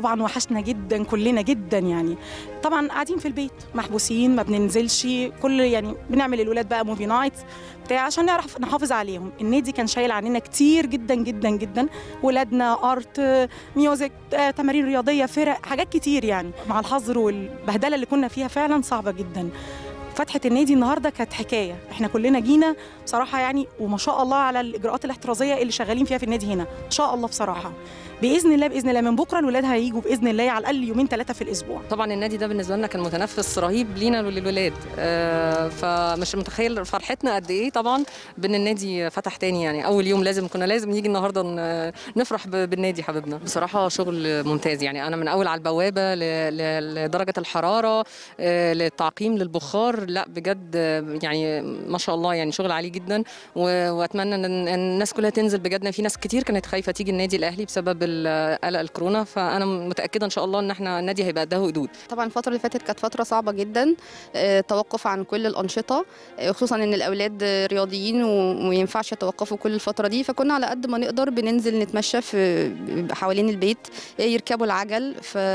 طبعا وحشنا جدا كلنا جدا يعني طبعا قاعدين في البيت محبوسين ما بننزلش كل يعني بنعمل الولاد بقى موفي نايت بتاع عشان نعرف نحافظ عليهم النادي كان شايل عننا كتير جدا جدا جدا ولادنا ارت ميوزك آه، تمارين رياضيه فرق حاجات كتير يعني مع الحظر والبهدله اللي كنا فيها فعلا صعبه جدا فتحة النادي النهارده كانت حكايه احنا كلنا جينا بصراحه يعني وما شاء الله على الاجراءات الاحترازيه اللي شغالين فيها في النادي هنا ان شاء الله بصراحه باذن الله باذن الله من بكره الولاد هيجوا باذن الله على الاقل يومين ثلاثه في الاسبوع طبعا النادي ده بالنسبه لنا كان متنفس رهيب لينا وللولاد آه، فمش متخيل فرحتنا قد ايه طبعا بان النادي فتح تاني يعني اول يوم لازم كنا لازم نيجي النهارده ن- نفرح ب- بالنادي حبيبنا بصراحه شغل ممتاز يعني انا من اول على البوابه ل- ل- لدرجه الحراره آه، للتعقيم للبخار لا بجد آه، يعني ما شاء الله يعني شغل عالي جدا و- واتمنى ان إن الناس كلها تنزل بجد في ناس كتير كانت خايفه تيجي النادي الاهلي بسبب ال- قلق الكورونا فانا متاكده ان شاء الله ان احنا النادي هيبقى قدها وقدود طبعا الفترة اللي فاتت كانت فترة صعبة جدا آه، توقف عن كل الأنشطة آه، خصوصا إن الأولاد آه، رياضيين و- وما ينفعش يتوقفوا كل الفترة دي فكنا على قد ما نقدر بننزل نتمشى في حوالين البيت آه، يركبوا العجل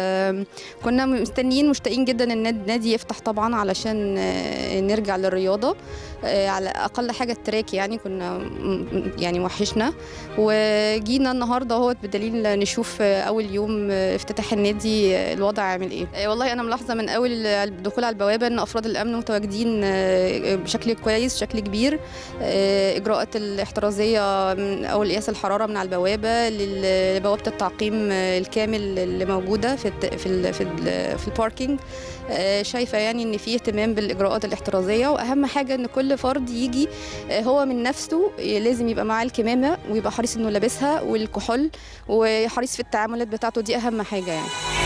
فكنا مستنيين مشتاقين جدا إن النادي يفتح طبعا علشان آه، نرجع للرياضة آه، على أقل حاجة التراك يعني كنا م- يعني وحشنا وجينا النهارده اهوت بدليل نشوف أول يوم افتتاح النادي الوضع عامل إيه آه، والله أنا ملاحظة من أول الدخول على البوابة إن أفراد الأمن متواجدين آه، بشكل كويس بشكل كبير آه، إجراءات الاحترازية من أول قياس الحرارة من على البوابة لل- لبوابة التعقيم آه، الكامل اللي موجودة في الت- في ال- في ال- في الباركينج آه، شايفة يعني إن في اهتمام بالإجراءات الاحترازية وأهم حاجة إن كل فرد يجي آه، هو من نفسه آه، لازم يبقى معاه الكمامة ويبقى حريص إنه لابسها والكحول وحريص في التعاملات بتاعته دي أهم حاجة يعني